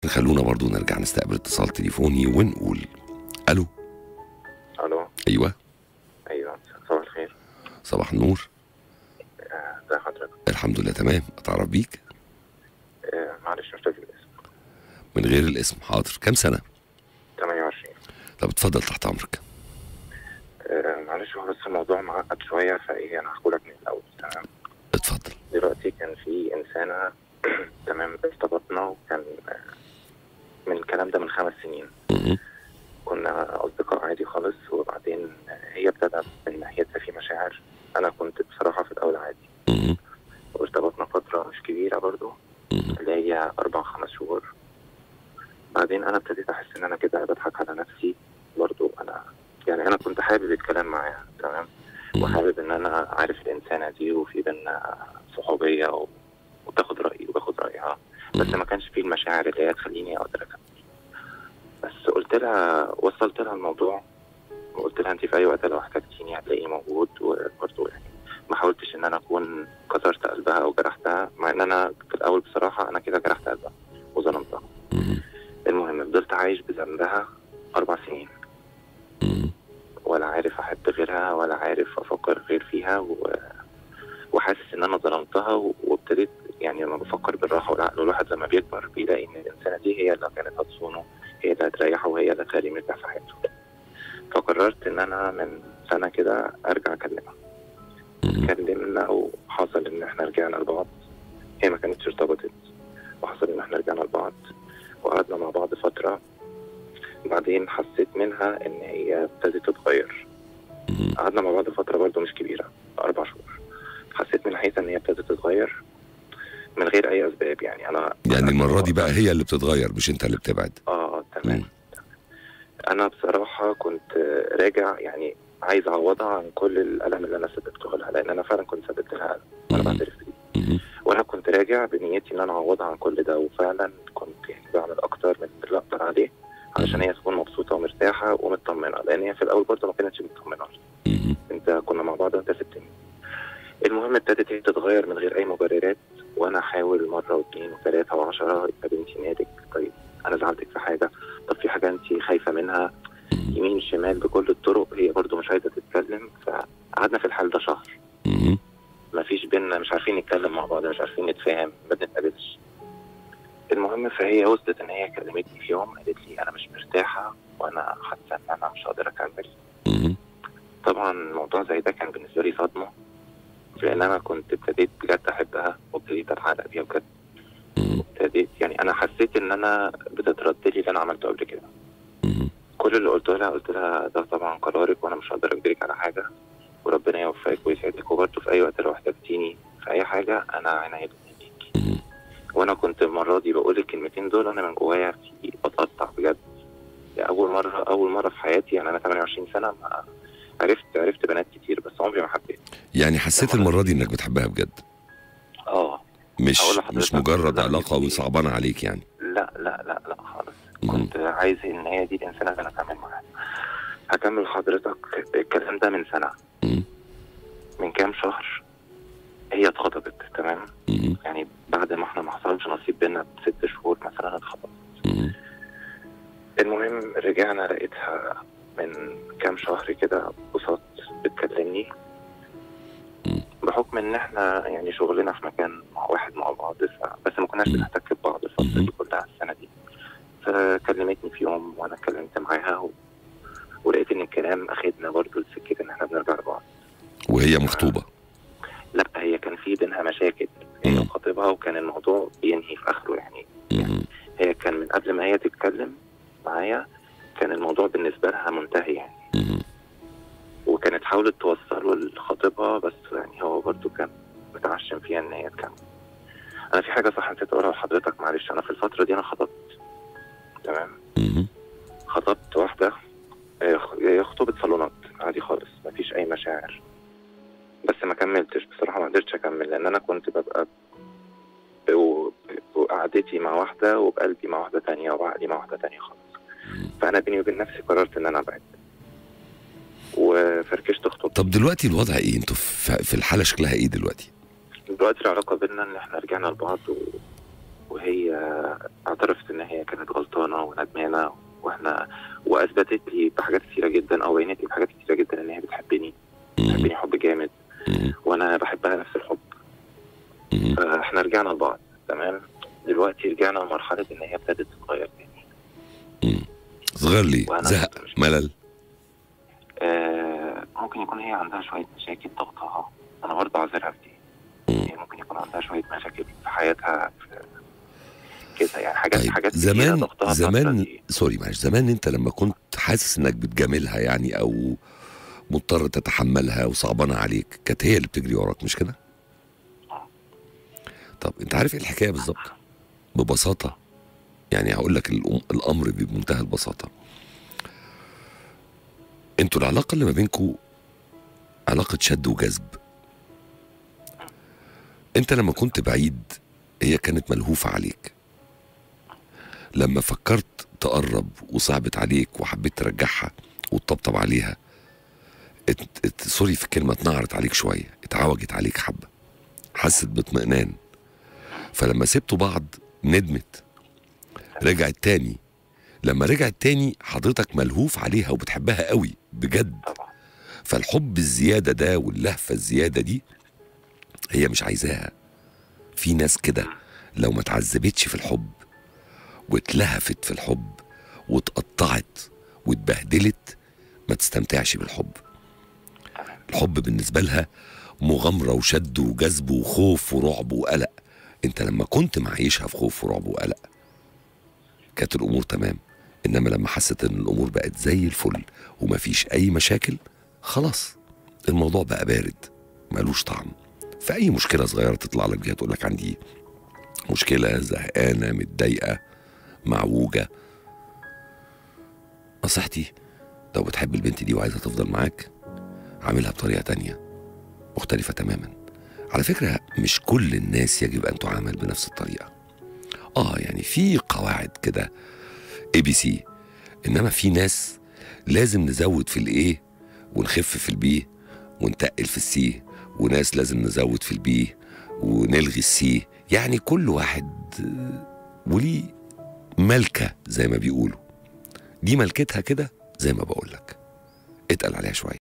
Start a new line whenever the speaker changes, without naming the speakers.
خلونا برضو نرجع نستقبل اتصال تليفوني ونقول الو
الو
ايوه
ايوه صباح الخير
صباح النور
آه، ازي حضرتك
الحمد لله تمام اتعرف بيك
آه، معلش مش فاكر الاسم
من غير الاسم حاضر كام سنه
28
طب اتفضل تحت امرك
آه، معلش هو بس الموضوع معقد شويه فايه انا هحكوا لك من الاول تمام
اتفضل
دلوقتي كان في انسانه تمام ارتبطنا وكان آه، من الكلام ده من خمس سنين
مهم.
كنا اصدقاء عادي خالص وبعدين آه، هي ابتدى من ناحيتها في مشاعر انا كنت بصراحه في الاول عادي
مهم.
وارتبطنا فتره مش كبيره برضو
مهم.
اللي هي أربع خمس شهور بعدين أنا ابتديت أحس إن أنا كده بضحك على نفسي برضو أنا يعني أنا كنت حابب الكلام معاها تمام وحابب إن أنا عارف الإنسانة دي وفي بينا صحوبية و... وتاخد رأيي وباخد رأيها بس ما كانش فيه المشاعر اللي هي تخليني أقدر أكمل بس قلت لها وصلت لها الموضوع وقلت لها أنت في أي وقت لو احتجتيني هتلاقيني موجود وبرضو يعني ما حاولتش إن أنا أكون كسرت قلبها أو جرحتها مع إن أنا في الأول بصراحة أنا كده جرحت قلبها وظلمتها
مهم.
المهم فضلت عايش بذنبها أربع سنين
مهم.
ولا عارف أحب غيرها ولا عارف أفكر غير فيها و... وحاسس إن أنا ظلمتها و- وابتديت يعني لما بفكر بالراحة والعقل الواحد لما بيكبر بيلاقي إن الإنسانة دي هي اللي كانت هتصونه هي اللي هتريحه وهي اللي هتخليه مرتاح في حياته فقررت إن أنا من سنة كده أرجع أكلمها
مهم.
اتكلمنا وحصل إن إحنا رجعنا لبعض هي ما كانتش ارتبطت وحصل إن إحنا رجعنا لبعض وقعدنا مع بعض فترة بعدين حسيت منها إن هي ابتدت تتغير
مهم.
قعدنا مع بعض فترة برضو مش كبيرة أربع شهور حسيت من ناحيتها إن هي ابتدت تتغير من غير أي أسباب يعني أنا
يعني المره دي بقى هي اللي بتتغير مش انت اللي بتبعد
آه تمام
مم.
أنا بصراحة كنت راجع يعني عايز أعوضها عن كل الألم اللي أنا سببته لها لأن أنا فعلا كنت سببت لها ألم وأنا
مم.
بعترف بيه
مهم.
وانا كنت راجع بنيتي ان انا اعوضها عن كل ده وفعلا كنت يعني بعمل اكتر من اللي اقدر عليه علشان هي تكون مبسوطه ومرتاحه ومطمنه لان هي في الاول برضه ما كانتش مطمنه
مهم.
انت كنا مع بعض وانت سبتني المهم ابتدت هي تتغير من غير اي مبررات وانا احاول مره واثنين وثلاثه وعشره يا بنتي مالك طيب انا زعلتك في حاجه طب في حاجه انت خايفه منها يمين شمال بكل الطرق هي برضه مش عايزه تتكلم فقعدنا في الحال ده شهر
مهم.
ما فيش بينا مش عارفين نتكلم مع بعض مش عارفين نتفاهم ما بنتقابلش المهم فهي وصلت ان هي كلمتني في يوم قالت لي انا مش مرتاحه وانا حاسه ان انا مش قادره اكمل
مهم.
طبعا موضوع زي ده كان بالنسبه لي صدمه لان انا كنت ابتديت بجد احبها وابتديت اتعلق بيها بجد
مهم.
ابتديت يعني انا حسيت ان انا بتترد لي اللي انا عملته قبل كده
مهم.
كل اللي قلته لها قلت لها ده طبعا قرارك وانا مش هقدر اجبرك على حاجه وربنا يوفقك ويسعدك وبرضه في اي وقت لو احتجتيني في اي حاجه انا عينيا ليكي
مهم.
وانا كنت المره دي بقول الكلمتين دول انا من جوايا في بتقطع بجد اول مره اول مره في حياتي يعني انا 28 سنه ما عرفت عرفت بنات كتير بس عمري ما حبيت
يعني حسيت المره دي انك بتحبها بجد
اه
مش
أقول لحضرتك
مش مجرد
لا،
علاقه
دي-
وصعبانه عليك يعني
لا لا لا لا خالص
مهم.
كنت عايز ان هي دي الانسانه اللي انا اتعامل معاها هكمل لحضرتك الكلام ده من سنه
مهم.
من كام شهر هي اتخطبت تمام
مهم.
يعني بعد ما احنا ما حصلش نصيب بينا بست شهور مثلا اتخطبت
مهم.
المهم رجعنا لقيتها من كام شهر كده بصوت بتكلمني بحكم ان احنا يعني شغلنا في مكان مع واحد مع بعض ف- بس ما كناش بنحتك ببعض الفتره دي كلها السنه دي فكلمتني في يوم وانا اتكلمت معاها و... ولقيت ان الكلام اخدنا برضو لسكه ان احنا بنرجع لبعض
وهي مخطوبه
لا هي كان في بينها مشاكل هي
مم.
وخطيبها وكان الموضوع بينهي في اخره يعني
مهم.
هي كان من قبل ما هي تتكلم معايا كان الموضوع بالنسبه لها منتهي يعني
مهم.
وكانت حاولت توصله لخطيبها بس يعني هو برضو كان متعشم فيها ان هي تكمل انا في حاجه صح نسيت اقولها لحضرتك معلش انا في الفتره دي انا خطبت تمام
مهم.
خطبت واحده آه، خ- هي خطوبه صالونات عادي خالص مفيش اي مشاعر بس ما كملتش بصراحه ما قدرتش اكمل لان انا كنت ببقى ب- وقعدتي مع واحده وبقلبي مع واحده تانية وبعقلي مع واحده تانية خالص فانا بيني وبين نفسي قررت ان انا ابعد وفركشت خطوبتي
طب دلوقتي الوضع ايه انتوا في في الحاله شكلها ايه دلوقتي
دلوقتي العلاقة بينا إن إحنا رجعنا لبعض و... وهي اعترفت إن هي كانت احنا واثبتت لي بحاجات كتيره جدا او بينت لي بحاجات كتيره جدا ان هي بتحبني
مم.
بتحبني حب جامد
مم.
وانا بحبها نفس الحب
مم.
فاحنا رجعنا لبعض تمام دلوقتي رجعنا لمرحله ان هي ابتدت تتغير تاني
صغير ليه
وأنا
زهق
كنت مش-
ملل
آه ممكن يكون هي عندها شويه مشاكل ضغطها انا برضه عذرها في دي
مم.
هي ممكن يكون عندها شويه مشاكل في حياتها في كده يعني حاجات
طيب
حاجات كتيرة
زمان
ضغطها الفترة
زمان
دي.
سوري معلش زمان انت لما كنت حاسس انك بتجاملها يعني او مضطر تتحملها وصعبانه عليك كانت هي اللي بتجري وراك مش كده؟ طب انت عارف ايه الحكايه بالظبط؟ ببساطه يعني هقول لك الأم- الامر بمنتهى البساطه انتوا العلاقه اللي ما بينكم علاقه شد وجذب انت لما كنت بعيد هي كانت ملهوفه عليك لما فكرت تقرب وصعبت عليك وحبيت ترجعها وتطبطب عليها ات... ات... سوري في الكلمه اتنعرت عليك شويه اتعوجت عليك حبه حست باطمئنان فلما سبتوا بعض ندمت رجعت تاني لما رجعت تاني حضرتك ملهوف عليها وبتحبها قوي بجد
طبعا
فالحب الزياده ده واللهفه الزياده دي هي مش عايزاها في ناس كده لو ما اتعذبتش في الحب واتلهفت في الحب واتقطعت واتبهدلت ما تستمتعش بالحب الحب بالنسبه لها مغامره وشد وجذب وخوف ورعب وقلق انت لما كنت معيشها في خوف ورعب وقلق كانت الامور تمام انما لما حست ان الامور بقت زي الفل ومفيش اي مشاكل خلاص الموضوع بقى بارد ملوش طعم في اي مشكله صغيره تطلع لك بيها تقول لك عندي مشكله زهقانه متضايقه معوجه نصيحتي لو بتحب البنت دي وعايزها تفضل معاك عاملها بطريقه تانية مختلفه تماما على فكره مش كل الناس يجب ان تعامل بنفس الطريقه اه يعني في قواعد كده اي بي سي انما في ناس لازم نزود في الايه ونخف في البي ونتقل في السي وناس لازم نزود في البي ونلغي السي يعني كل واحد آه، وليه ملكة زي ما بيقولوا دي ملكتها كده زي ما بقولك اتقل عليها شوية